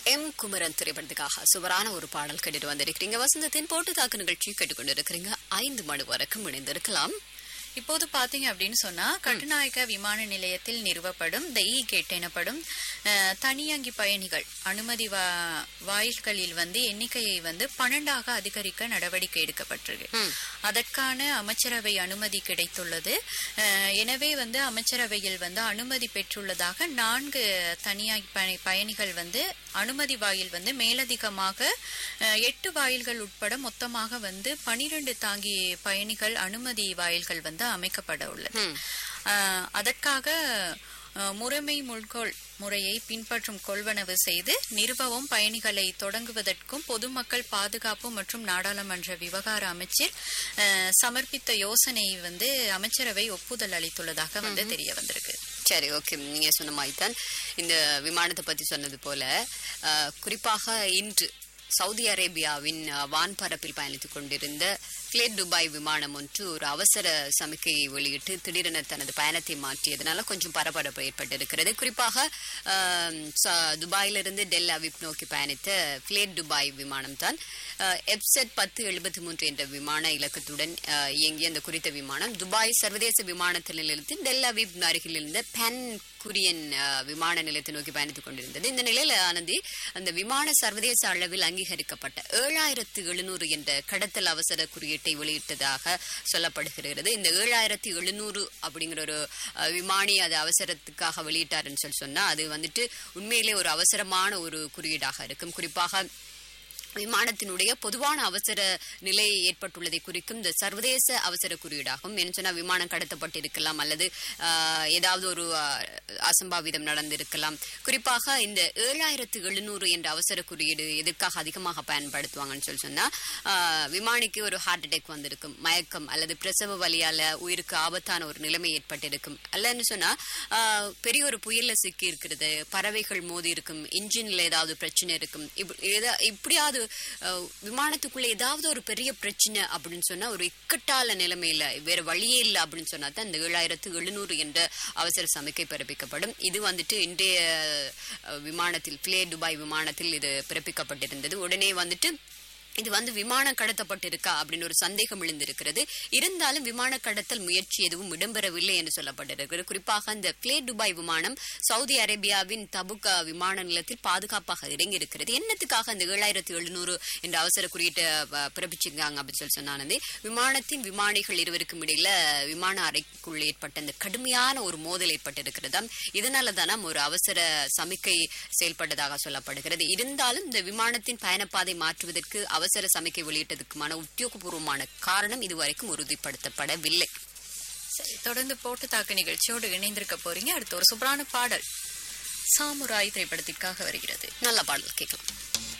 M Kumaran திரைப்படத்துக்காக சுவரான ஒரு பாடல் கேட்டுட்டு வந்திருக்கிறீங்க வசந்தத்தின் போட்டு தாக்கு நிகழ்ச்சி கேட்டுக்கொண்டு இருக்கிறீங்க ஐந்து மணி வரைக்கும் இணைந்திருக்கலாம் இப்போது பாத்தீங்க அப்படின்னு சொன்னா கட்டுநாயக்க விமான நிலையத்தில் நிறுவப்படும் த இ கேட் எனப்படும் அஹ், தனியங்கி பயணிகள் அனுமதி வா- வாயில்களில் வந்து எண்ணிக்கையை வந்து பன்னெண்டாக அதிகரிக்க நடவடிக்கை எடுக்கப்பட்டிருக்கு அதற்கான அமைச்சரவை அனுமதி கிடைத்துள்ளது அஹ், எனவே வந்து அமைச்சரவையில் வந்து அனுமதி பெற்றுள்ளதாக நான்கு தனியாகி பய- பயணிகள் வந்து அனுமதி வாயில் வந்து மேலதிகமாக அஹ், எட்டு வாயில்கள் உட்பட மொத்தமாக வந்து பனிரெண்டு தாங்கி பயணிகள் அனுமதி வாயில்கள் வந்து அமைக்கப்பட உள்ளது அஹ், அதற்காக அஹ், முறைமை முள்கோள் முறையை பின்பற்றும் கொள்வனவு செய்து நிறுவவும் பயணிகளை தொடங்குவதற்கும் பொதுமக்கள் பாதுகாப்பு மற்றும் நாடாளுமன்ற விவகார அமைச்சர் அஹ், சமர்ப்பித்த யோசனை வந்து அமைச்சரவை ஒப்புதல் அளித்துள்ளதாக வந்து தெரிய வந்திருக்கு சரி ஓகே நீங்க சொன்ன மாதிரி தான் இந்த விமானத்தை பத்தி சொன்னது போல அஹ், குறிப்பாக இன்று சவுதி அரேபியாவின் அஹ், வான்பரப்பில் பயணித்துக் கொண்டிருந்த கிளேட் துபாய் விமானம் ஒன்று ஒரு அவசர சமிக்கையை வெளியிட்டு திடீரென தனது பயணத்தை மாற்றியதனால கொஞ்சம் பரபரப்பு ஏற்பட்டிருக்கிறது குறிப்பாக அஹ், ச- துபாயிலிருந்து டெல் அவிப் நோக்கி பயணித்த கிளேட் துபாய் விமானம் தான் எப்செட் பத்து எழுபத்தி மூன்று என்ற விமான இலக்கத்துடன் அஹ், இயங்கிய அந்த குறித்த விமானம் துபாய் சர்வதேச விமான நிலையத்தில் டெல் அவிப் அருகில் இருந்த பென் குரியன் அஹ், விமான நிலையத்தை நோக்கி பயணித்துக் கொண்டிருந்தது இந்த நிலையில ஆனந்தி அந்த விமான சர்வதேச அளவில் அங்கீகரிக்கப்பட்ட ஏழாயிரத்து எழுநூறு என்ற கடத்தல் அவசர குறியீட்டை வெளியிட்டதாக சொல்லப்படுகிறது இந்த ஏழாயிரத்தி எழுநூறு அப்படிங்கிற ஒரு அஹ், விமானி அது அவசரத்துக்காக வெளியிட்டாருன்னு சொல்லி சொன்னா அது வந்துட்டு உண்மையிலே ஒரு அவசரமான ஒரு குறியீடாக இருக்கும் குறிப்பாக விமானத்தினுடைய பொதுவான அவசர நிலை ஏற்பட்டுள்ளதை குறிக்கும் இந்த சர்வதேச அவசர குறியீடாகும் என்ன சொன்னா விமானம் கடத்தப்பட்டிருக்கலாம் அல்லது ஆஹ், ஏதாவது ஒரு ஆஹ், அசம்பாவிதம் நடந்திருக்கலாம் குறிப்பாக இந்த ஏழாயிரத்து எழுநூறு என்ற அவசர குறியீடு எதற்காக அதிகமாக பயன்படுத்துவாங்கன்னு சொல்லி சொன்னா ஆஹ், விமானிக்கு ஒரு ஹார்ட் அட்டாக் வந்திருக்கும் மயக்கம் அல்லது பிரசவ வலியால உயிருக்கு ஆபத்தான ஒரு நிலைமை ஏற்பட்டிருக்கும் அல்லன்னு சொன்னா ஆஹ், பெரிய ஒரு புயல்ல சிக்கி இருக்கிறது பறவைகள் மோதி இருக்கும் இன்ஜின்ல ஏதாவது பிரச்சனை இருக்கும் இப்ப- ஏதா- இப்படியாவது அஹ், விமானத்துக்குள்ள ஏதாவது ஒரு பெரிய பிரச்சனை அப்படின்னு சொன்னா ஒரு இக்கட்டால நிலைமையில வேற வழியே இல்லை அப்படின்னு சொன்னா தான் இந்த ஏழாயிரத்து எழுநூறு என்ற அவசர சமிக்கை பிறப்பிக்கப்படும் இது வந்துட்டு இன்றைய அஹ், விமானத்தில் பிளே துபாய் விமானத்தில் இது பிறப்பிக்கப்பட்டிருந்தது உடனே வந்துட்டு இது வந்து விமானம் கடத்தப்பட்டிருக்கா அப்படின்னு ஒரு சந்தேகம் எழுந்திருக்கிறது இருந்தாலும் விமான கடத்தல் முயற்சி எதுவும் இடம்பெறவில்லை என்று சொல்லப்பட்டிருக்கிறது குறிப்பாக இந்த பிளே துபாய் விமானம் சவுதி அரேபியாவின் தபுக் அஹ், விமான நிலையத்தில் பாதுகாப்பாக இறங்கி இருக்கிறது என்னத்துக்காக இந்த ஏழாயிரத்தி எழுநூறு என்ற அவசர குறியீட்டை அஹ், பிறப்பிச்சிருக்காங்க அப்படின்னு சொல்லி சொன்னானது விமானத்தின் விமானிகள் இருவருக்கும் இடையில விமான அறைக்குள் ஏற்பட்ட இந்த கடுமையான ஒரு மோதல் ஏற்பட்டிருக்கிறதாம் இதனால தானாம் ஒரு அவசர சமிக்கை செயல்பட்டதாக சொல்லப்படுகிறது இருந்தாலும் இந்த விமானத்தின் பயணப்பாதை மாற்றுவதற்கு அவசர சமிக்கை வெளியிட்டதுக்குமான உத்தியோகபூர்வமான காரணம் இதுவரைக்கும் உறுதிப்படுத்தப்படவில்லை சரி தொடர்ந்து போட்டு தாக்கு நிகழ்ச்சியோடு இணைந்திருக்க போறீங்க அடுத்து ஒரு சூப்பரான பாடல் சாமுராய் திரைப்படத்திற்காக வருகிறது நல்ல பாடல் கேட்கலாம்